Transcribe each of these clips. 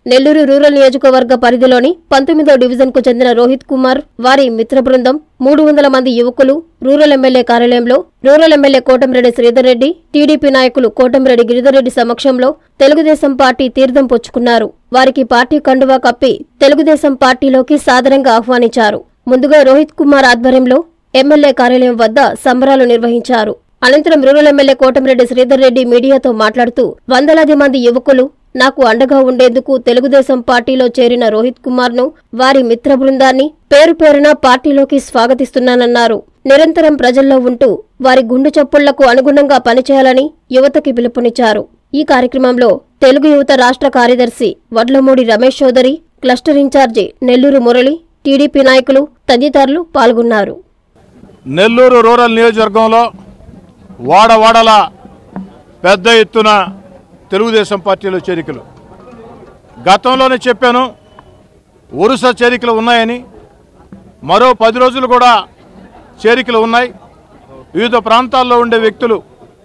Nellore rural నియోజకవర్గ పరిధిలోని పంతొమ్మిదో డివిజన్కు చెందిన రోహిత్ కుమార్ వారి మిత్ర బృందం మూడు వందల మంది యువకులు రూరల్ ఎమ్మెల్యే కార్యాలయంలో rural MLA Kotamreddy Sridhar Reddy TDP నాయకులు కోటంరెడ్డి గిరిధర్రెడ్డి సమక్షంలో తెలుగుదేశం పార్టీ తీర్థం పుచ్చుకున్నారు వారికి పార్టీ కండువా కప్పి తెలుగుదేశం పార్టీలోకి సాదరంగా ఆహ్వానించారు ముందుగా రోహిత్ కుమార్ ఆధ్వర్యంలో ఎమ్మెల్యే కార్యాలయం వద్ద సంబరాలు నిర్వహించారు అనంతరం రూరల్ ఎమ్మెల్యే కోటమిరెడ్డి శ్రీధర్ రెడ్డి మీడియాతో మాట్లాడుతూ వందలాది మంది యువకులు నాకు అండగా ఉండేందుకు తెలుగుదేశం పార్టీలో చేరిన రోహిత్ కుమార్ ను వారి మిత్ర బృందాన్ని పేరు పేరున పార్టీలోకి స్వాగతిస్తున్నానన్నారు నిరంతరం ప్రజల్లో ఉంటూ వారి గుండె చప్పుళ్లకు అనుగుణంగా పనిచేయాలని యువతకి పిలుపునిచ్చారు ఈ కార్యక్రమంలో తెలుగు యువత రాష్ట్ర కార్యదర్శి Vadlamudi Ramesh Chowdary cluster in charge Nellore Murali TDP నాయకులు తదితరులు పాల్గొన్నారు నెల్లూరు రూరల్ నియోజకవర్గంలో వాడవాడల పెద్ద ఎత్తున తెలుగుదేశం పార్టీలో చేరికలు గతంలోనే చెప్పాను వరుస చేరికలు ఉన్నాయని మరో పది రోజులు కూడా చేరికలు ఉన్నాయి వివిధ ప్రాంతాల్లో ఉండే వ్యక్తులు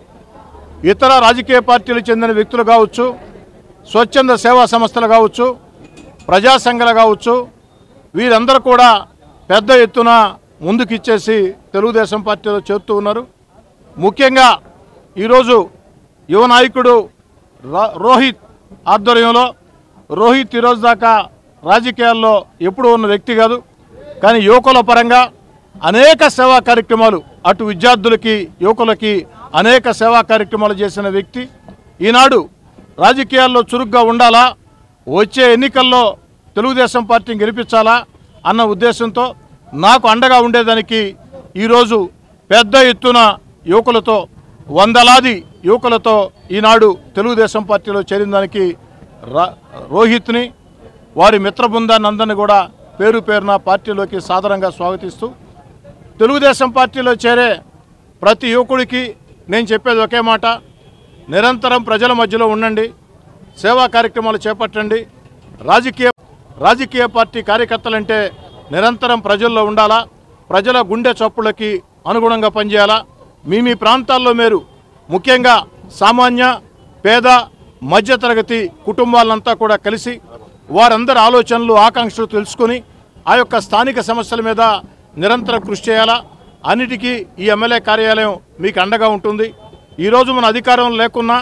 ఇతర రాజకీయ పార్టీలకు చెందిన వ్యక్తులు కావచ్చు స్వచ్ఛంద సేవా సంస్థలు కావచ్చు ప్రజా సంఘాలు కావచ్చు వీరందరూ కూడా పెద్ద ఎత్తున ముందుకిచ్చేసి తెలుగుదేశం పార్టీలో చేరుతూ ఉన్నారు ముఖ్యంగా ఈరోజు యువ నాయకుడు రా- రోహిత్ ఆధ్వర్యంలో రోహిత్ ఈరోజు దాకా రాజకీయాల్లో ఎప్పుడూ ఉన్న వ్యక్తి కాదు కానీ యువకుల పరంగా అనేక సేవా కార్యక్రమాలు అటు విద్యార్థులకి యువకులకి అనేక సేవా కార్యక్రమాలు చేసిన వ్యక్తి ఈనాడు రాజకీయాల్లో చురుగ్గా ఉండాలా వచ్చే ఎన్నికల్లో తెలుగుదేశం పార్టీని గెలిపించాలా అన్న ఉద్దేశంతో నాకు అండగా ఉండేదానికి ఈరోజు పెద్ద ఎత్తున యువకులతో వందలాది యువకులతో ఈనాడు తెలుగుదేశం పార్టీలో చేరిన దానికి రా- రోహిత్ని వారి మిత్ర బృందాన్ని అందరినీ కూడా పేరు పేరున పార్టీలోకి సాదరంగా స్వాగతిస్తూ తెలుగుదేశం పార్టీలో చేరే ప్రతి యువకుడికి నేను చెప్పేది ఒకే మాట నిరంతరం ప్రజల మధ్యలో ఉండండి సేవా కార్యక్రమాలు చేపట్టండి రాజకీయ రాజకీయ పార్టీ కార్యకర్తలంటే నిరంతరం ప్రజల్లో ఉండాలా ప్రజల గుండె చప్పులకి అనుగుణంగా పనిచేయాలా మీ మీ ప్రాంతాల్లో మీరు ముఖ్యంగా సామాన్య పేద మధ్యతరగతి కుటుంబాలంతా కూడా కలిసి వారందరి ఆలోచనలు ఆకాంక్షలు తెలుసుకొని ఆ యొక్క స్థానిక సమస్యల మీద నిరంతరం కృషి చేయాలా అన్నిటికీ ఈ ఎమ్మెల్యే కార్యాలయం మీకు అండగా ఉంటుంది ఈరోజు మన అధికారం లేకున్నా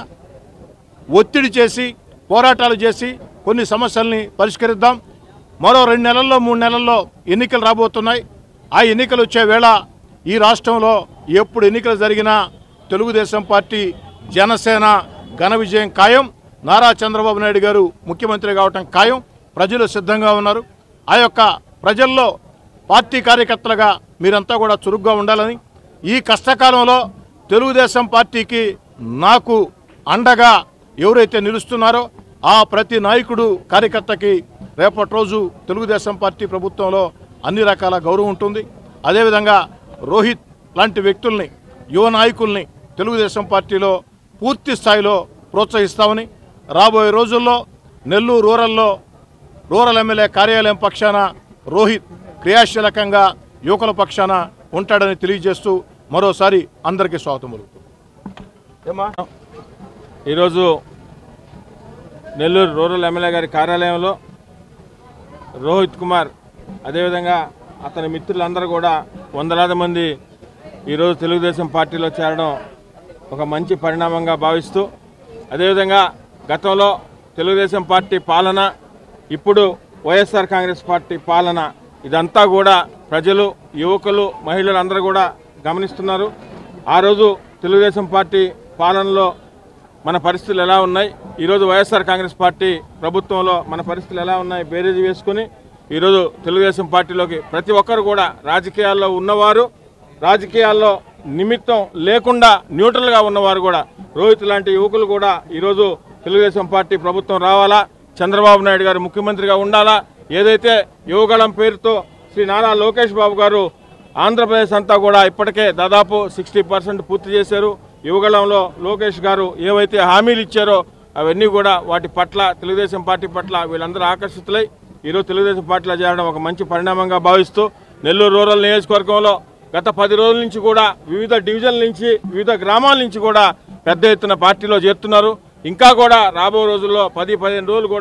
ఒత్తిడి చేసి పోరాటాలు చేసి కొన్ని సమస్యల్ని పరిష్కరిద్దాం మరో రెండు నెలల్లో మూడు నెలల్లో ఎన్నికలు రాబోతున్నాయి ఆ ఎన్నికలు వచ్చే వేళ ఈ రాష్ట్రంలో ఎప్పుడు ఎన్నికలు జరిగినా తెలుగుదేశం పార్టీ జనసేన ఘన విజయం ఖాయం నారా చంద్రబాబు నాయుడు గారు ముఖ్యమంత్రి కావటం ఖాయం ప్రజలు సిద్ధంగా ఉన్నారు ఆ యొక్క ప్రజల్లో పార్టీ కార్యకర్తలుగా మీరంతా కూడా చురుగ్గా ఉండాలని ఈ కష్టకాలంలో తెలుగుదేశం పార్టీకి నాకు అండగా ఎవరైతే నిలుస్తున్నారో ఆ ప్రతి నాయకుడు కార్యకర్తకి రేపటి రోజు తెలుగుదేశం పార్టీ ప్రభుత్వంలో అన్ని రకాల గౌరవం ఉంటుంది అదేవిధంగా రోహిత్ లాంటి వ్యక్తుల్ని యువ నాయకుల్ని తెలుగుదేశం పార్టీలో పూర్తి స్థాయిలో ప్రోత్సహిస్తామని రాబోయే రోజుల్లో నెల్లూరు రూరల్లో రూరల్ ఎమ్మెల్యే కార్యాలయం పక్షాన రోహిత్ క్రియాశీలకంగా యువకుల పక్షాన ఉంటాడని తెలియజేస్తూ మరోసారి అందరికీ స్వాగతం పలుకుతుంది ఏమా ఈరోజు నెల్లూరు రూరల్ ఎమ్మెల్యే గారి కార్యాలయంలో రోహిత్ కుమార్ అదేవిధంగా అతని మిత్రులందరూ కూడా వందలాది మంది ఈరోజు తెలుగుదేశం పార్టీలో చేరడం ఒక మంచి పరిణామంగా భావిస్తూ అదేవిధంగా గతంలో తెలుగుదేశం పార్టీ పాలన ఇప్పుడు వైఎస్ఆర్ కాంగ్రెస్ పార్టీ పాలన ఇదంతా కూడా ప్రజలు యువకులు మహిళలు అందరూ కూడా గమనిస్తున్నారు ఆ రోజు తెలుగుదేశం పార్టీ పాలనలో మన పరిస్థితులు ఎలా ఉన్నాయి ఈరోజు వైఎస్ఆర్ కాంగ్రెస్ పార్టీ ప్రభుత్వంలో మన పరిస్థితులు ఎలా ఉన్నాయి బేరీజు వేసుకుని ఈరోజు తెలుగుదేశం పార్టీలోకి ప్రతి ఒక్కరు కూడా రాజకీయాల్లో ఉన్నవారు రాజకీయాల్లో నిమిత్తం లేకుండా న్యూట్రల్గా ఉన్నవారు కూడా రోహిత్ లాంటి యువకులు కూడా ఈరోజు తెలుగుదేశం పార్టీ ప్రభుత్వం రావాలా చంద్రబాబు నాయుడు గారు ముఖ్యమంత్రిగా ఉండాలా ఏదైతే యువగళం పేరుతో శ్రీ నారా లోకేష్ బాబు గారు ఆంధ్రప్రదేశ్ అంతా కూడా ఇప్పటికే దాదాపు సిక్స్టీ పర్సెంట్ పూర్తి చేశారు యువగళంలో లోకేష్ గారు ఏవైతే హామీలు ఇచ్చారో అవన్నీ కూడా వాటి పట్ల తెలుగుదేశం పార్టీ పట్ల వీళ్ళందరూ ఆకర్షితులై ఈరోజు తెలుగుదేశం పార్టీలో చేరడం ఒక మంచి పరిణామంగా భావిస్తూ నెల్లూరు రూరల్ నియోజకవర్గంలో గత పది రోజుల నుంచి కూడా వివిధ డివిజన్ల నుంచి వివిధ గ్రామాల నుంచి కూడా పెద్ద ఎత్తున పార్టీలో చేరుతున్నారు ఇంకా కూడా రాబో రోజుల్లో పది పదిహేను రోజులు కూడా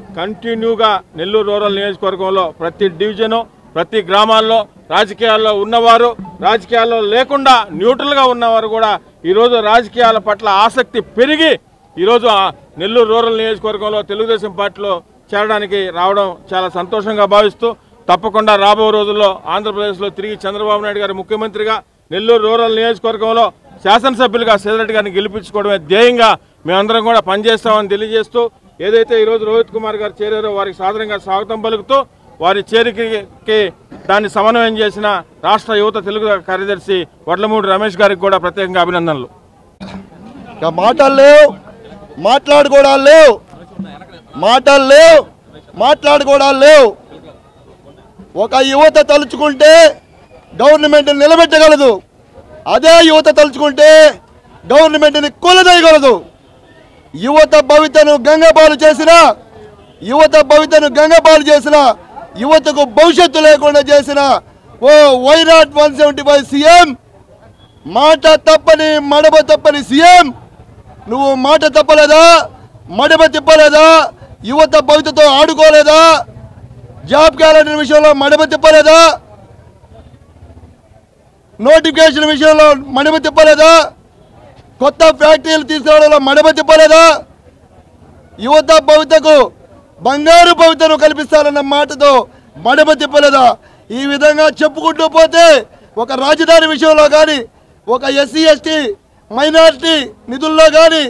కంటిన్యూగా నెల్లూరు రూరల్ నియోజకవర్గంలో ప్రతి డివిజను ప్రతి గ్రామాల్లో రాజకీయాల్లో ఉన్నవారు రాజకీయాల్లో లేకుండా న్యూట్రల్గా ఉన్నవారు కూడా ఈరోజు రాజకీయాల పట్ల ఆసక్తి పెరిగి ఈరోజు ఆ నెల్లూరు రూరల్ నియోజకవర్గంలో తెలుగుదేశం పార్టీలో చేరడానికి రావడం చాలా సంతోషంగా భావిస్తూ తప్పకుండా రాబో రోజుల్లో ఆంధ్రప్రదేశ్లో తిరిగి చంద్రబాబు నాయుడు గారి ముఖ్యమంత్రిగా నెల్లూరు రూరల్ నియోజకవర్గంలో శాసనసభ్యులుగా సేదరెడ్డి గారిని గెలిపించుకోవడమే ధ్యేయంగా మేమందరం కూడా పనిచేస్తామని తెలియజేస్తూ ఏదైతే ఈరోజు రోహిత్ కుమార్ గారు చేరారో వారికి సాధారణంగా స్వాగతం పలుకుతూ వారి చేరికకి దాన్ని సమన్వయం చేసిన రాష్ట్ర యువత తెలుగు కార్యదర్శి వడ్లమూడి రమేష్ గారికి కూడా ప్రత్యేకంగా అభినందనలు ఇక మాటలు లేవు మాట్లాడుకోవడాలు లేవు మాటలు లేవు మాట్లాడుకోవడాలు లేవు ఒక యువత తలుచుకుంటే గవర్నమెంట్ నిలబెట్టగలదు అదే యువత తలుచుకుంటే గవర్నమెంట్ని కూలదేయగలదు యువత భవితను గంగపాలు చేసిన యువత భవితను గంగపాలు చేసిన యువతకు భవిష్యత్తు లేకుండా చేసిన ఓ why not one seventy five CM మాట తప్పని మడమ తప్పని సీఎం నువ్వు మాట తప్పలేదా మడమ తిప్పలేదా యువత భవితతో ఆడుకోలేదా జాబ్ క్యాలెండర్ విషయంలో మడమ తిప్పలేదా నోటిఫికేషన్ విషయంలో మడమ తిప్పలేదా కొత్త ఫ్యాక్టరీలు తీసుకురావడంలో మడమ తిప్పలేదా యువత భవితకు బంగారు భవితను కల్పిస్తారన్న మాటతో మడమ తిప్పలేదా ఈ విధంగా చెప్పుకుంటూ పోతే ఒక రాజధాని విషయంలో కానీ ఒక ఎస్సీ ఎస్టీ మైనారిటీ నిధుల్లో కానీ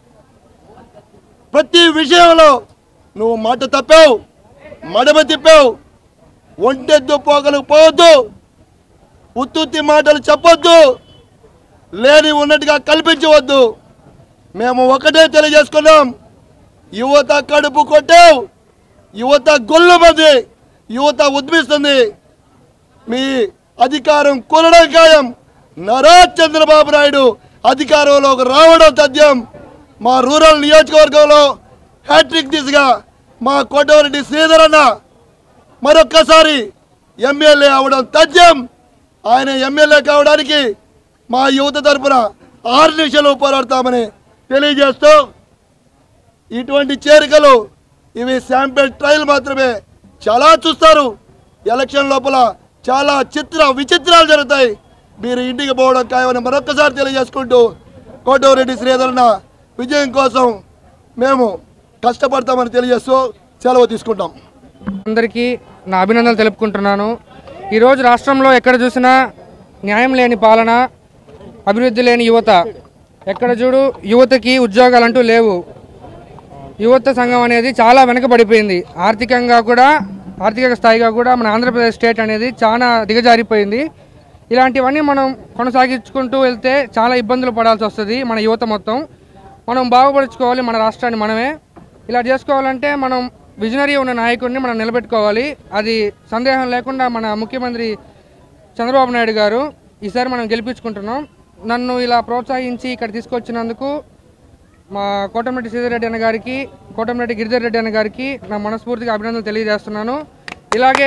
ప్రతి విషయంలో నువ్వు మాట తప్పావు మడమ తిప్పావు ఒంటెద్దు పోగలు పోవద్దు ఉత్తుత్తి మాటలు చెప్పొద్దు లేని ఉన్నట్టుగా కల్పించవద్దు మేము ఒకటే తెలియజేసుకున్నాం యువత కడుపు కొట్టావు యువత గొల్లమంది యువత ఉద్మిస్తుంది మీ అధికారం కొనడం ఖాయం నరా చంద్రబాబు నాయుడు అధికారంలోకి రావడం తథ్యం మా రూరల్ నియోజకవర్గంలో హ్యాట్రిక్ దిశగా మా కోటవరెడ్డి శ్రీధర్ అన్న మరొక్కసారి ఎమ్మెల్యే అవడం తథ్యం ఆయన ఎమ్మెల్యే కావడానికి మా యువత తరపున ఆరు నిమిషాలు పోరాడతామని తెలియజేస్తూ ఇటువంటి చేరికలు ఇవి శాంపిల్ ట్రయల్ మాత్రమే చాలా చూస్తారు ఎలక్షన్ లోపల చాలా చిత్ర విచిత్రాలు జరుగుతాయి మీరు ఇంటికి పోవడం ఖాయమని మరొక్కసారి తెలియజేసుకుంటూ కోటవరెడ్డి శ్రీధరణ విజయం కోసం మేము కష్టపడతామని తెలియజేస్తూ సెలవు తీసుకుంటాం అందరికీ నా అభినందనలు తెలుపుకుంటున్నాను ఈరోజు రాష్ట్రంలో ఎక్కడ చూసినా న్యాయం లేని పాలన అభివృద్ధి లేని యువత ఎక్కడ చూడు యువతకి ఉద్యోగాలంటూ లేవు యువత సంఘం అనేది చాలా వెనకబడిపోయింది ఆర్థికంగా కూడా ఆర్థిక స్థాయిగా కూడా మన ఆంధ్రప్రదేశ్ స్టేట్ అనేది చాలా దిగజారిపోయింది ఇలాంటివన్నీ మనం కొనసాగించుకుంటూ వెళ్తే చాలా ఇబ్బందులు పడాల్సి వస్తుంది మన యువత మొత్తం మనం బాగుపరుచుకోవాలి మన రాష్ట్రాన్ని మనమే ఇలా చేసుకోవాలంటే మనం విజనరీ ఉన్న నాయకుడిని మనం నిలబెట్టుకోవాలి అది సందేహం లేకుండా మన ముఖ్యమంత్రి చంద్రబాబు నాయుడు గారు ఈసారి మనం గెలిపించుకుంటున్నాం నన్ను ఇలా ప్రోత్సహించి ఇక్కడ తీసుకొచ్చినందుకు మా కోటమిరెడ్డి శ్రీధర్ అన్న గారికి కోటమిరెడ్డి గిరిధర్ రెడ్డి అన్న గారికి నా మనస్ఫూర్తిగా అభినందనలు తెలియజేస్తున్నాను ఇలాగే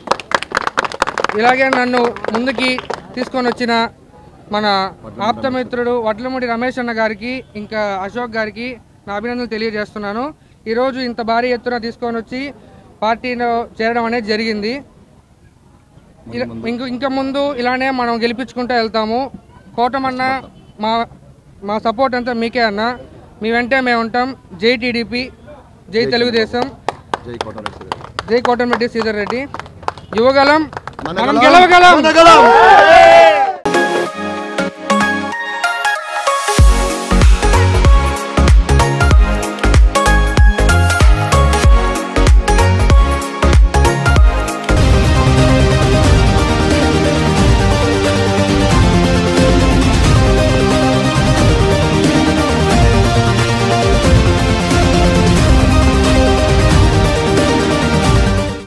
ఇలాగే నన్ను ముందుకి తీసుకొని వచ్చిన మన ఆప్తమిత్రుడు వడ్లమూడి రమేష్ అన్న గారికి ఇంకా అశోక్ గారికి నా అభినందనలు తెలియజేస్తున్నాను ఈరోజు ఇంత భారీ ఎత్తున తీసుకొని వచ్చి పార్టీలో చేరడం అనేది జరిగింది ఇలా- ఇంక ఇంకా ముందు ఇలానే మనం గెలిపించుకుంటూ వెళ్తాము కోటమన్న మా మా సపోర్ట్ అంతా మీకే అన్న మీ వెంటే మేము ఉంటాం జై టీడీపీ జై తెలుగుదేశం జై కోటమిరెడ్డి శ్రీధర్ రెడ్డి యువగలం మనం గెలవగలం మనగలం.